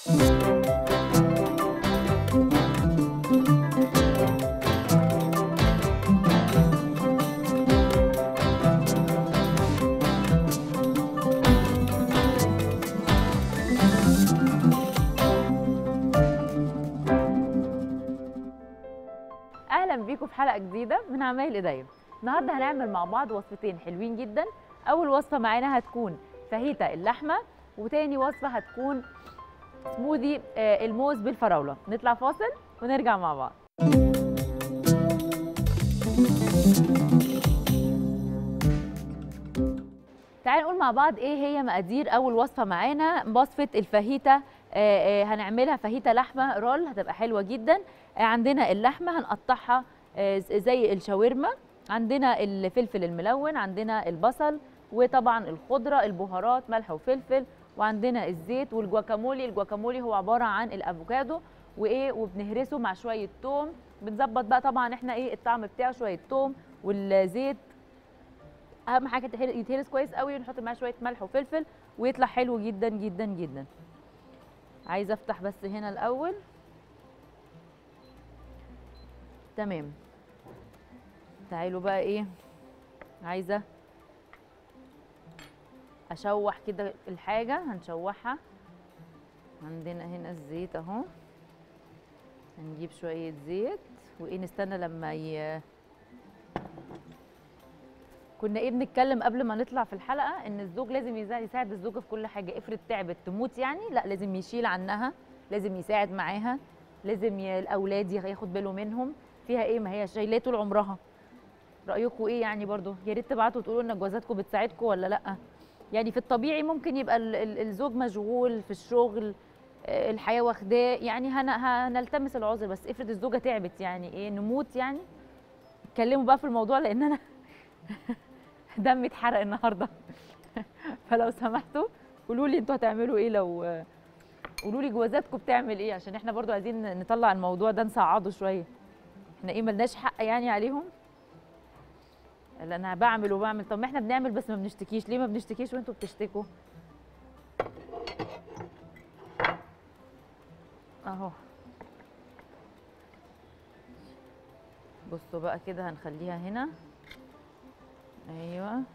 اهلا بيكم في حلقه جديده من عمايل ايديا النهارده هنعمل مع بعض وصفتين حلوين جدا اول وصفه معانا هتكون فاهيتا اللحمه وتاني وصفه هتكون سموذي آه، الموز بالفراوله نطلع فاصل ونرجع مع بعض تعالوا نقول مع بعض ايه هي مقادير اول وصفه معانا وصفه الفاهيتا آه، آه، هنعملها فاهيتا لحمه رول هتبقى حلوه جدا آه، عندنا اللحمه هنقطعها آه، زي الشاورما عندنا الفلفل الملون عندنا البصل وطبعا الخضره البهارات ملح وفلفل وعندنا الزيت والجواكامولي الجواكامولي هو عباره عن الافوكادو وايه وبنهرسه مع شويه توم بنظبط بقى طبعا احنا ايه الطعم بتاعه شويه توم والزيت اهم حاجه يتهر- يتهرس كويس قوي ونحط معاه شويه ملح وفلفل ويطلع حلو جدا جدا جدا عايزه افتح بس هنا الاول تمام تعالوا بقى ايه عايزه اشوح كده الحاجه هنشوحها عندنا هنا الزيت اهو هنجيب شويه زيت وايه نستنى لما ي... كنا ايه بنتكلم قبل ما نطلع في الحلقه ان الزوج لازم يساعد يساعد الزوجه في كل حاجه افرض تعبت تموت يعني لا لازم يشيل عنها لازم يساعد معاها لازم ي... الاولاد ياخد باله منهم فيها ايه ما هي شايلاه طول عمرها رايكم ايه يعني برضو يا ريت تبعتوا تقولوا ان جوازاتكم بتساعدكم ولا لا يعني في الطبيعي ممكن يبقى ال- ال- الزوج مشغول في الشغل آه، الحياه واخداه يعني هن... هنلتمس العذر بس افرض الزوجه تعبت يعني ايه نموت يعني اتكلموا بقى في الموضوع لان انا دمي اتحرق النهارده فلو سمحتوا قولوا لي انتوا هتعملوا ايه لو قولوا لي جوازاتكم بتعمل ايه عشان احنا برضو عايزين نطلع الموضوع ده نصعده شويه احنا ايه ملناش حق يعني عليهم لا انا بعمل وبعمل طب ما احنا بنعمل بس ما بنشتكيش ليه ما بنشتكيش وانتوا بتشتكوا اهو بصوا بقى كده هنخليها هنا ايوه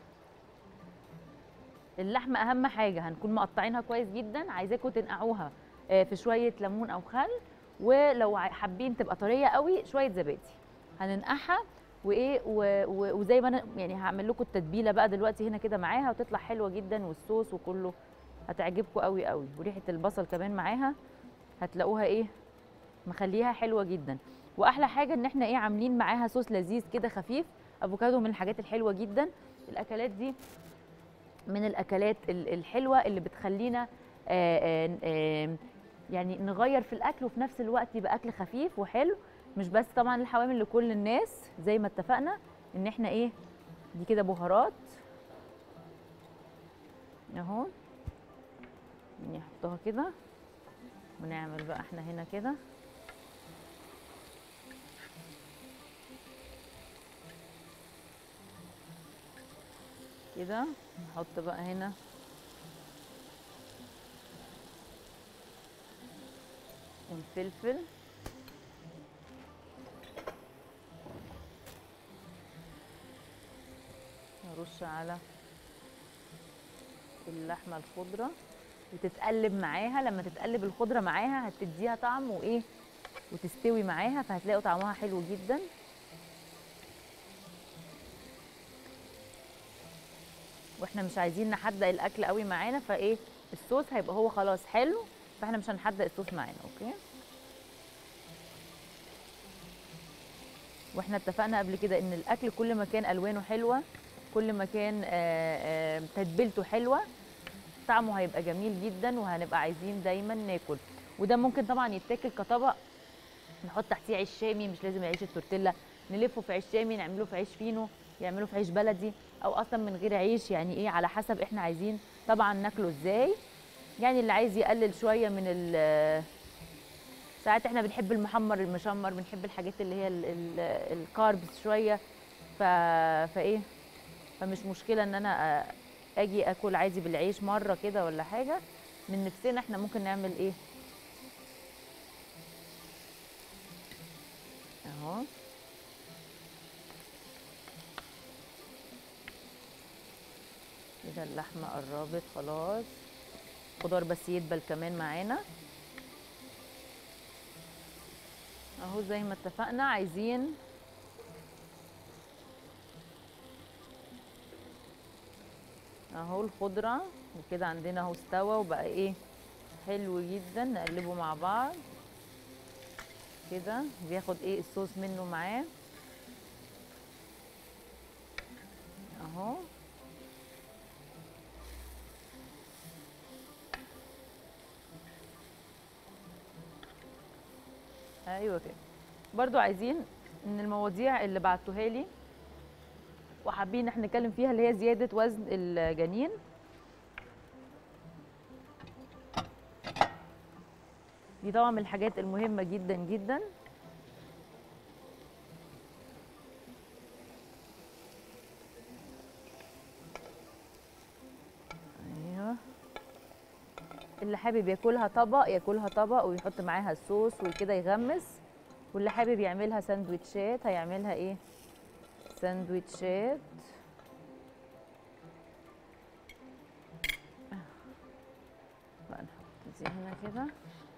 اللحمه اهم حاجه هنكون مقطعينها كويس جدا عايزاكم تنقعوها آه، في شويه ليمون او خل ولو عاي- حابين تبقى طريه قوي شويه زبادي هننقعها وايه و- و- وزي ما انا يعني هعمل لكم التتبيله بقى دلوقتي هنا كده معاها وتطلع حلوه جدا والصوص وكله هتعجبكم قوي قوي وريحه البصل كمان معاها هتلاقوها ايه مخليها حلوه جدا واحلى حاجه ان احنا ايه عاملين معاها صوص لذيذ كده خفيف افوكادو من الحاجات الحلوه جدا الاكلات دي من الاكلات ال- الحلوه اللي بتخلينا آه، آه، آه، يعني نغير في الاكل وفي نفس الوقت يبقى اكل خفيف وحلو مش بس طبعا الحوامل لكل الناس زي ما اتفقنا ان احنا ايه دي كده بهارات اهو نحطها كده ونعمل بقى احنا هنا كده كده نحط بقى هنا الفلفل نرش على اللحمه الخضراء وتتقلب معاها لما تتقلب الخضره معاها هتديها طعم وايه وتستوي معاها فهتلاقوا طعمها حلو جدا واحنا مش عايزين نحدق الاكل قوي معانا فايه الصوص هيبقى هو خلاص حلو فاحنا مش هنحدق الصوص معانا اوكي واحنا اتفقنا قبل كده ان الاكل كل ما كان الوانه حلوه كل ما كان آه، آه، تتبيلته حلوه طعمه هيبقى جميل جدا وهنبقى عايزين دايما ناكل وده ممكن طبعا يتاكل كطبق نحط تحتيه عيش شامي مش لازم عيش التورتيلا نلفه في عيش شامي نعمله في عيش فينو يعمله في عيش بلدي او اصلا من غير عيش يعني ايه على حسب احنا عايزين طبعا ناكله ازاي يعني اللي عايز يقلل شويه من ال ساعات احنا بنحب المحمر المشمر بنحب الحاجات اللي هي ال- ال- الكاربس شويه ف... فايه فمش مشكله ان انا آه، اجي اكل عادي بالعيش مره كده ولا حاجه من نفسنا احنا ممكن نعمل ايه اهو كده اللحمه قربت خلاص خضار بس يدبل كمان معانا اهو زي ما اتفقنا عايزين اهو الخضره وكده عندنا اهو استوى وبقى ايه حلو جدا نقلبه مع بعض كده بياخد ايه الصوص منه معاه اهو ايوه كده برضو عايزين من المواضيع اللي بعتوها لي وحابين احنا نتكلم فيها اللي هي زياده وزن الجنين دي طبعا من الحاجات المهمه جدا جدا ايوه اللي حابب ياكلها طبق ياكلها طبق ويحط معاها الصوص وكده يغمس واللي حابب يعملها سندوتشات هيعملها ايه سندوتشات بقى نحط دي هنا كده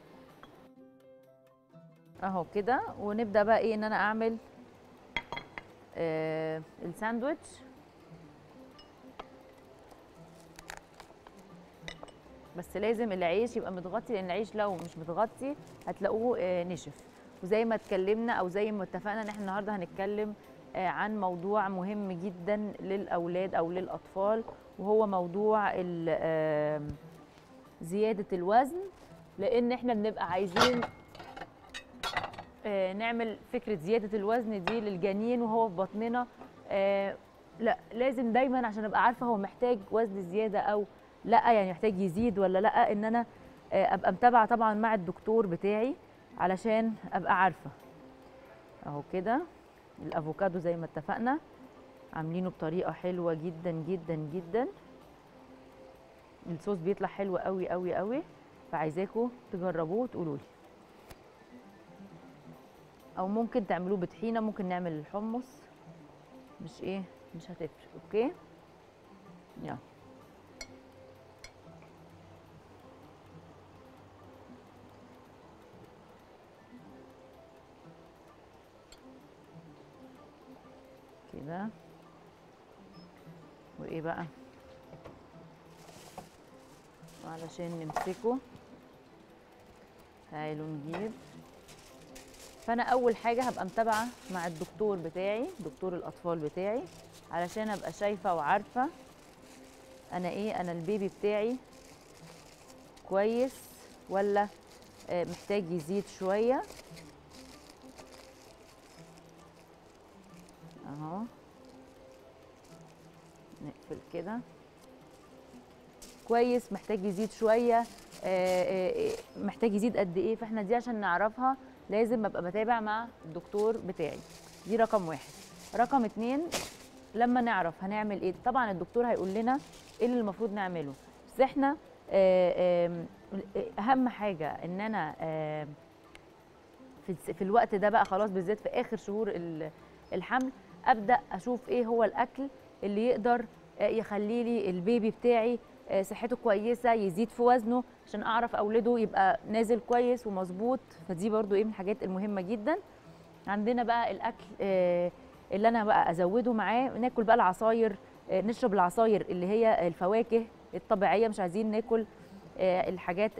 اهو كده ونبدا بقى ايه ان انا اعمل آه الساندوتش بس لازم العيش يبقى متغطي لان العيش لو مش متغطي هتلاقوه آه نشف وزي ما اتكلمنا او زي ما اتفقنا ان احنا النهارده هنتكلم آه عن موضوع مهم جدا للاولاد او للاطفال وهو موضوع آه زياده الوزن لان احنا بنبقى عايزين آه نعمل فكره زياده الوزن دي للجنين وهو في بطننا آه لا لازم دايما عشان ابقى عارفه هو محتاج وزن زياده او لا يعني محتاج يزيد ولا لا ان انا آه ابقى متابعه طبعا مع الدكتور بتاعي علشان ابقى عارفه اهو كده الافوكادو زي ما اتفقنا عاملينه بطريقه حلوه جدا جدا جدا الصوص بيطلع حلو قوي قوي قوي فعايزاكم تجربوه وتقولوا لي او ممكن تعملوه بطحينه ممكن نعمل الحمص مش ايه مش هتفرق اوكي يلا كده وايه بقى علشان نمسكه تعالوا نجيب فانا اول حاجه هبقى متابعه مع الدكتور بتاعي دكتور الاطفال بتاعي علشان ابقى شايفه وعارفه انا ايه انا البيبي بتاعي كويس ولا محتاج يزيد شويه اهو نقفل كده كويس محتاج يزيد شويه محتاج يزيد قد ايه فاحنا دي عشان نعرفها لازم ابقى بتابع مع الدكتور بتاعي دي رقم واحد رقم اتنين لما نعرف هنعمل ايه طبعا الدكتور هيقول لنا ايه اللي المفروض نعمله بس احنا اهم حاجه ان انا في الوقت ده بقى خلاص بالذات في اخر شهور الحمل ابدا اشوف ايه هو الاكل اللي يقدر يخلي لي البيبي بتاعي صحته كويسه يزيد في وزنه عشان اعرف اولده يبقى نازل كويس ومظبوط فدي برضو ايه من الحاجات المهمه جدا عندنا بقى الاكل اللي انا بقى ازوده معاه ناكل بقى العصاير نشرب العصاير اللي هي الفواكه الطبيعيه مش عايزين ناكل الحاجات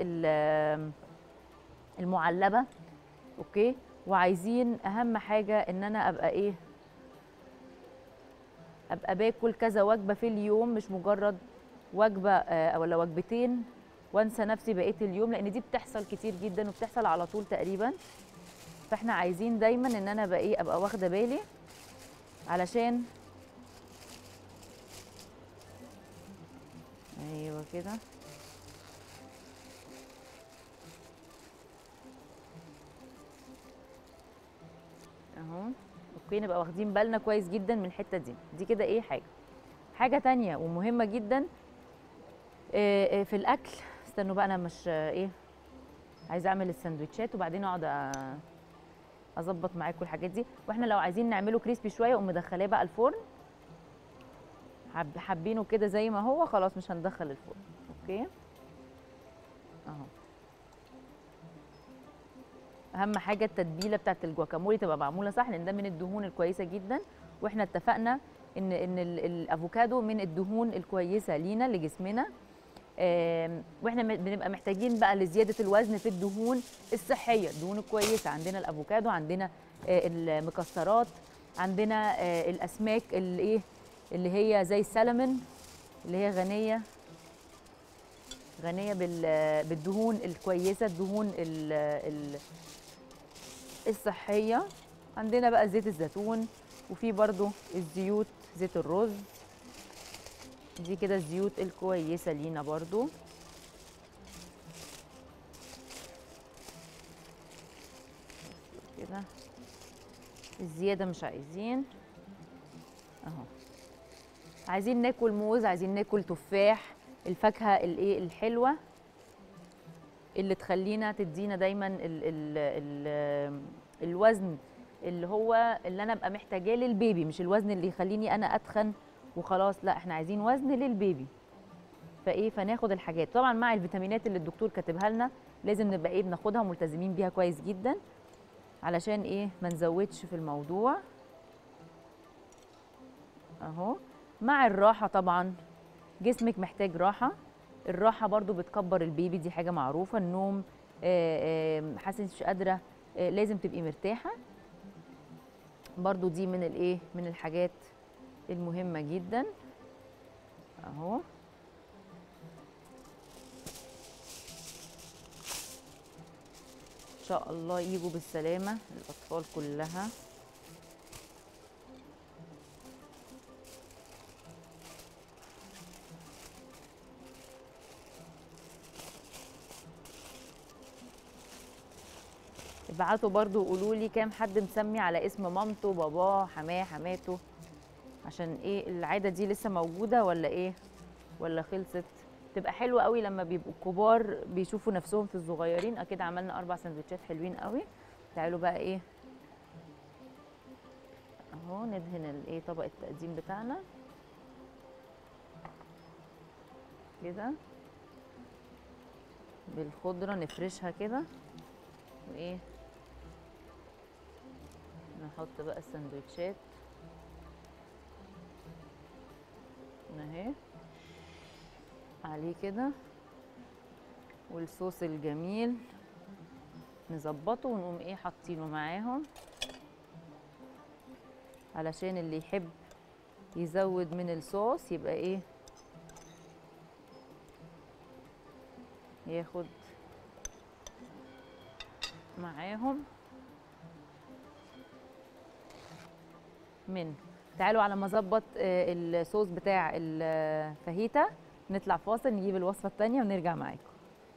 المعلبه اوكي وعايزين اهم حاجه ان انا ابقى ايه ابقى باكل كذا وجبه في اليوم مش مجرد وجبه ولا وجبتين وانسى نفسي بقيه اليوم لان دي بتحصل كتير جدا وبتحصل على طول تقريبا فاحنا عايزين دايما ان انا ابقى ايه ابقى واخده بالي علشان ايوه كده اهو اوكي نبقى واخدين بالنا كويس جدا من الحته دي دي كده ايه حاجه حاجه تانية ومهمه جدا في الاكل استنوا بقى انا مش آه، ايه عايزه اعمل السندوتشات وبعدين اقعد أ- اظبط معاكم الحاجات دي واحنا لو عايزين نعمله كريسبي شويه اقوم مدخلاه بقى الفرن حب حابينه كده زي ما هو خلاص مش هندخل الفرن اوكي اهو اهم حاجه التتبيله بتاعت الجواكامولي تبقى معموله صح لان ده من الدهون الكويسه جدا واحنا اتفقنا ان ان ال- الافوكادو من الدهون الكويسه لينا لجسمنا آم، واحنا م- بنبقى محتاجين بقى لزياده الوزن في الدهون الصحيه الدهون الكويسه عندنا الافوكادو عندنا آه، المكسرات عندنا آه، الاسماك اللي ايه اللي هي زي السلمون اللي هي غنيه غنيه بال- بالدهون الكويسه الدهون ال- ال- الصحيه عندنا بقى زيت الزيتون وفي برضو الزيوت زيت الرز دي كده الزيوت الكويسه لينا برضو كده الزياده مش عايزين اهو عايزين ناكل موز عايزين ناكل تفاح الفاكهه الايه الحلوه اللي تخلينا تدينا دايما ال ال ال الوزن اللي هو اللي انا ابقى محتاجاه للبيبي مش الوزن اللي يخليني انا اتخن وخلاص لا احنا عايزين وزن للبيبي فايه فناخد الحاجات طبعا مع الفيتامينات اللي الدكتور كاتبها لنا لازم نبقى ايه بناخدها وملتزمين بيها كويس جدا علشان ايه ما نزودش في الموضوع اهو مع الراحه طبعا جسمك محتاج راحه الراحه برضو بتكبر البيبي دي حاجه معروفه النوم آه، آه، حاسه مش قادره آه، لازم تبقي مرتاحه برضو دي من الايه من الحاجات المهمه جدا اهو ان شاء الله يجوا بالسلامه الاطفال كلها ابعتوا برضو قولوا لي كام حد مسمي على اسم مامته باباه حماه حماته عشان ايه العاده دي لسه موجوده ولا ايه ولا خلصت تبقى حلوه قوي لما بيبقوا الكبار بيشوفوا نفسهم في الصغيرين اكيد عملنا اربع سندوتشات حلوين قوي تعالوا بقى ايه اهو ندهن الايه طبق التقديم بتاعنا كده بالخضره نفرشها كده وايه نحط بقى السندوتشات اهي عليه كده والصوص الجميل نظبطه ونقوم ايه حاطينه معاهم علشان اللي يحب يزود من الصوص يبقى ايه ياخد معاهم من تعالوا على ما اظبط آه، الصوص بتاع الفاهيتا نطلع فاصل نجيب الوصفه الثانيه ونرجع معاكم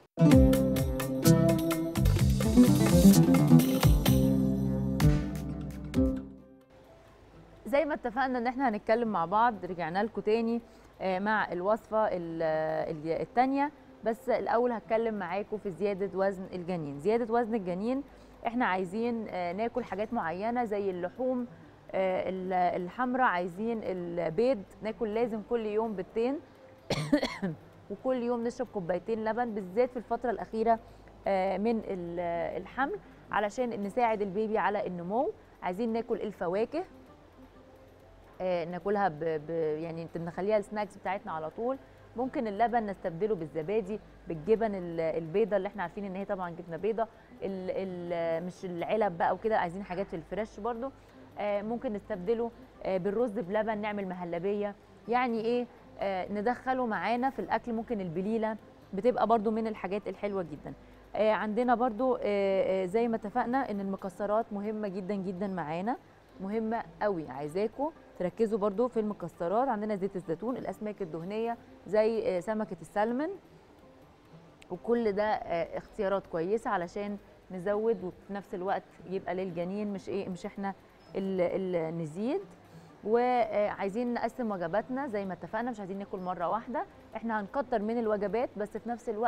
زي ما اتفقنا ان احنا هنتكلم مع بعض رجعنا لكم تاني آه، مع الوصفه الثانيه بس الاول هتكلم معاكم في زياده وزن الجنين زياده وزن الجنين احنا عايزين آه، ناكل حاجات معينه زي اللحوم آه، ال- الحمراء عايزين البيض ناكل لازم كل يوم بيضتين وكل يوم نشرب كوبايتين لبن بالذات في الفتره الاخيره آه، من ال- الحمل علشان نساعد البيبي على النمو عايزين ناكل الفواكه آه، ناكلها ب... ب... يعني نخليها السناكس بتاعتنا على طول ممكن اللبن نستبدله بالزبادي بالجبن ال- البيضه اللي احنا عارفين ان هي طبعا جبنه بيضه ال... ال... مش العلب بقى وكده عايزين حاجات في الفريش برضو آه، ممكن نستبدله آه، بالرز بلبن نعمل مهلبيه يعني ايه آه، ندخله معانا في الاكل ممكن البليله بتبقى برضو من الحاجات الحلوه جدا آه، عندنا برضو آه، آه، زي ما اتفقنا ان المكسرات مهمه جدا جدا معانا مهمه قوي عايزاكم تركزوا برضو في المكسرات عندنا زيت الزيتون الاسماك الدهنيه زي آه، سمكه السلمون وكل ده آه، اختيارات كويسه علشان نزود وفي نفس الوقت يبقى للجنين مش ايه مش احنا اللي نزيد وعايزين نقسم وجباتنا زي ما اتفقنا مش عايزين ناكل مره واحده احنا هنكتر من الوجبات بس في نفس الوقت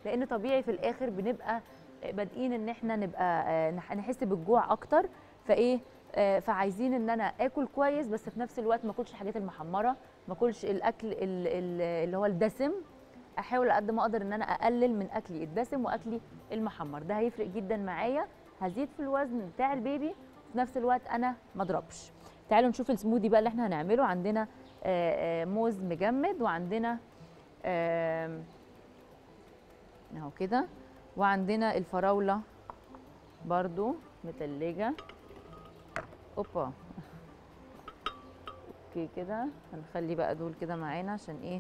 لان طبيعي في الاخر بنبقى بادئين ان احنا نبقى آه، نح- نحس بالجوع اكتر فايه آه، فعايزين ان انا اكل كويس بس في نفس الوقت ما اكلش الحاجات المحمره ما اكلش الاكل ال- ال- اللي هو الدسم احاول قد ما اقدر ان انا اقلل من اكلي الدسم واكلي المحمر ده هيفرق جدا معايا هزيد في الوزن بتاع البيبي في نفس الوقت انا ما اضربش تعالوا نشوف السموذي بقى اللي احنا هنعمله عندنا آه، آه، موز مجمد وعندنا آم، اهو كده وعندنا الفراوله برضو متلجه اوبا اوكي كده هنخلي بقى دول كده معانا عشان ايه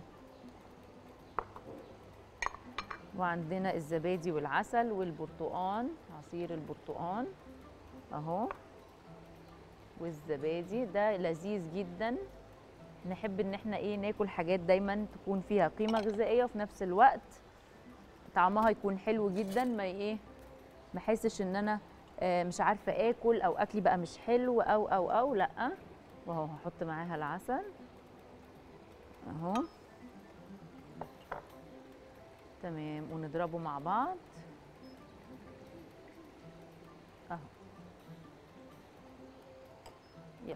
وعندنا الزبادي والعسل والبرتقان عصير البرتقان اهو والزبادي ده لذيذ جدا نحب ان احنا ايه ناكل حاجات دايما تكون فيها قيمه غذائيه وفي نفس الوقت طعمها يكون حلو جدا ما ايه ما احسش ان انا آه، مش عارفه اكل او اكلي بقى مش حلو او او او لا وهو هحط معاها العسل اهو تمام ونضربه مع بعض اهو يلا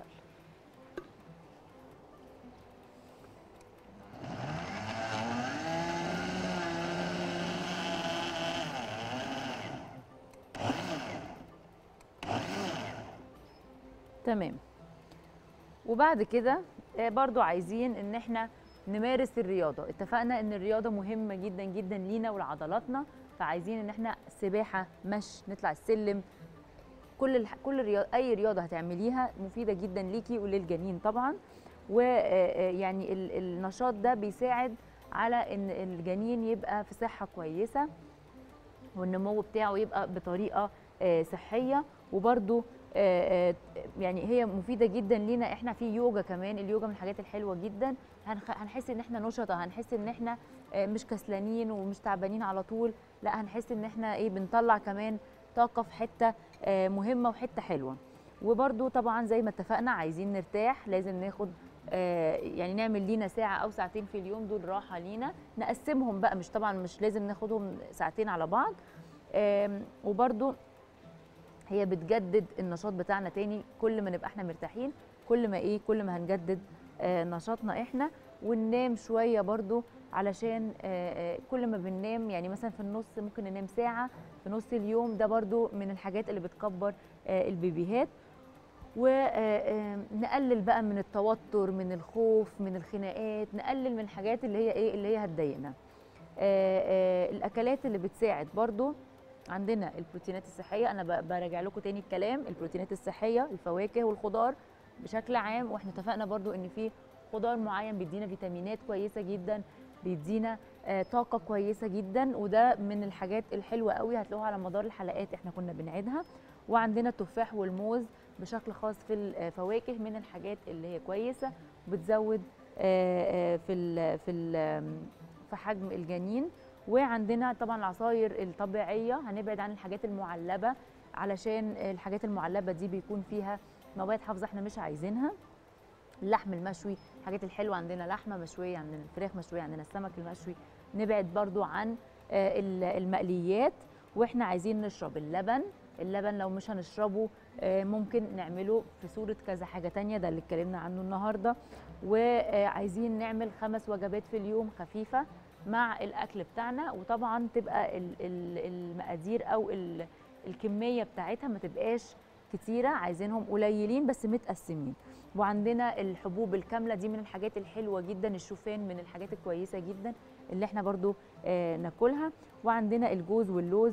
تمام وبعد كده آه، برضو عايزين ان احنا نمارس الرياضه اتفقنا ان الرياضه مهمه جدا جدا لينا ولعضلاتنا فعايزين ان احنا سباحه مشي نطلع السلم كل الح... كل رياضة اي رياضه هتعمليها مفيده جدا ليكي وللجنين طبعا ويعني النشاط ده بيساعد على ان الجنين يبقى في صحه كويسه والنمو بتاعه يبقى بطريقه آه، صحيه وبرده يعني هي مفيده جدا لينا احنا في يوجا كمان اليوجا من الحاجات الحلوه جدا هنخ- هنحس ان احنا نشطه هنحس ان احنا آه، مش كسلانين ومش تعبانين على طول لا هنحس ان احنا ايه بنطلع كمان طاقه في حته آه، مهمه وحته حلوه وبرده طبعا زي ما اتفقنا عايزين نرتاح لازم ناخد آه، يعني نعمل لينا ساعة أو ساعتين في اليوم دول راحة لينا نقسمهم بقى مش طبعا مش لازم ناخدهم ساعتين على بعض آم، وبرضو هي بتجدد النشاط بتاعنا تاني كل ما نبقى احنا مرتاحين كل ما ايه كل ما هنجدد آه، نشاطنا احنا وننام شويه برضو علشان آه، آه، كل ما بننام يعني مثلا في النص ممكن ننام ساعه في نص اليوم ده برضو من الحاجات اللي بتكبر آه، البيبيهات ونقلل بقى من التوتر من الخوف من الخناقات نقلل من الحاجات اللي هي ايه اللي هي هتضايقنا آه، آه، الاكلات اللي بتساعد برضو عندنا البروتينات الصحيه انا ب- براجع لكم تاني الكلام البروتينات الصحيه الفواكه والخضار بشكل عام واحنا اتفقنا برضو ان في خضار معين بيدينا فيتامينات كويسه جدا بيدينا آه، طاقه كويسه جدا وده من الحاجات الحلوه قوي هتلاقوها على مدار الحلقات احنا كنا بنعيدها وعندنا التفاح والموز بشكل خاص في الفواكه من الحاجات اللي هي كويسه وبتزود آه، آه، في ال في ال في حجم الجنين وعندنا طبعا العصاير الطبيعيه هنبعد عن الحاجات المعلبه علشان الحاجات المعلبه دي بيكون فيها مواد حافظه احنا مش عايزينها اللحم المشوي الحاجات الحلوه عندنا لحمه مشويه عندنا الفراخ مشويه عندنا السمك المشوي نبعد برضو عن آه، ال- المقليات واحنا عايزين نشرب اللبن اللبن لو مش هنشربه آه، ممكن نعمله في صورة كذا حاجة تانية ده اللي اتكلمنا عنه النهاردة وعايزين نعمل خمس وجبات في اليوم خفيفة مع الأكل بتاعنا وطبعا تبقى ال- ال- المقادير أو ال- الكمية بتاعتها ما تبقاش كتيرة عايزينهم قليلين بس متقسمين وعندنا الحبوب الكاملة دي من الحاجات الحلوة جدا الشوفان من الحاجات الكويسة جدا اللي احنا برضو آه، ناكلها وعندنا الجوز واللوز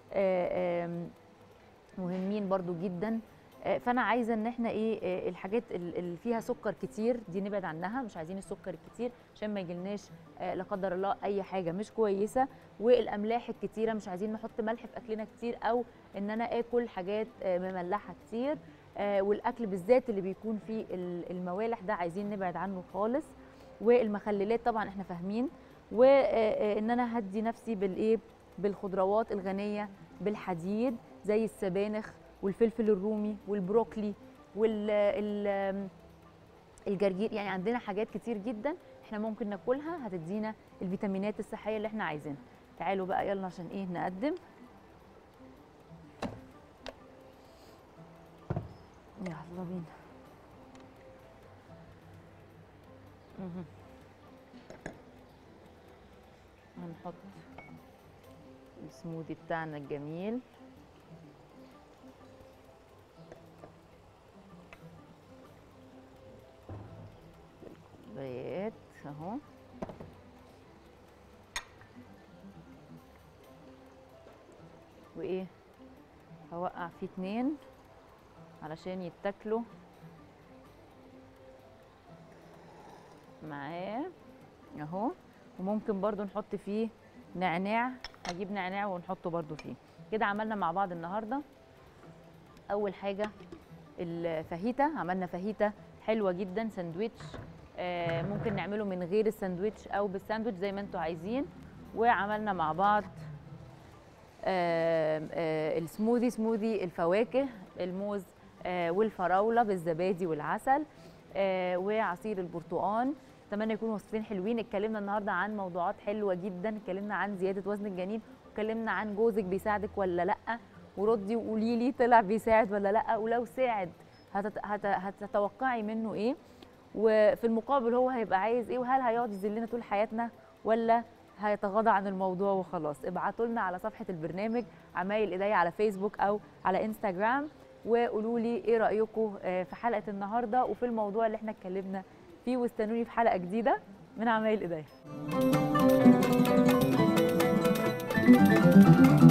آه، آم، مهمين برضو جدا آه، فانا عايزه ان احنا ايه آه، الحاجات ال- اللي فيها سكر كتير دي نبعد عنها مش عايزين السكر الكتير عشان ما يجيلناش آه، لا قدر الله اي حاجه مش كويسه والاملاح الكتيره مش عايزين نحط ملح في اكلنا كتير او ان انا اكل حاجات آه، مملحه كتير آه، والاكل بالذات اللي بيكون فيه ال- الموالح ده عايزين نبعد عنه خالص والمخللات طبعا احنا فاهمين وان انا هدي نفسي بالايه بالخضروات الغنيه بالحديد زي السبانخ والفلفل الرومي والبروكلي وال ال- الجرجير يعني عندنا حاجات كتير جدا احنا ممكن ناكلها هتدينا الفيتامينات الصحيه اللي احنا عايزينها تعالوا بقى يلا عشان ايه نقدم يلا بينا مهم. هنحط السموذي بتاعنا الجميل الكوبايات اهو وايه هوقع فيه اتنين علشان يتاكلوا معاه اهو وممكن برضو نحط فيه نعناع هجيب نعناع ونحطه برضو فيه كده عملنا مع بعض النهارده اول حاجه الفاهيتا عملنا فاهيتا حلوه جدا ساندويتش آه ممكن نعمله من غير الساندويتش او بالساندويتش زي ما انتوا عايزين وعملنا مع بعض آه آه السموذي سموذي الفواكه الموز آه والفراوله بالزبادي والعسل آه وعصير البرتقال اتمنى يكونوا وصفتين حلوين اتكلمنا النهارده عن موضوعات حلوه جدا اتكلمنا عن زياده وزن الجنين واتكلمنا عن جوزك بيساعدك ولا لا وردي وقولي لي طلع بيساعد ولا لا ولو ساعد هتت... هت... هتتوقعي منه ايه وفي المقابل هو هيبقى عايز ايه وهل هيقعد يذلنا طول حياتنا ولا هيتغاضى عن الموضوع وخلاص ابعتوا لنا على صفحه البرنامج عمايل ايديا على فيسبوك او على انستغرام وقولوا لي ايه رايكم في حلقه النهارده وفي الموضوع اللي احنا اتكلمنا فيه واستنوني في حلقه جديده من عمايل ايديا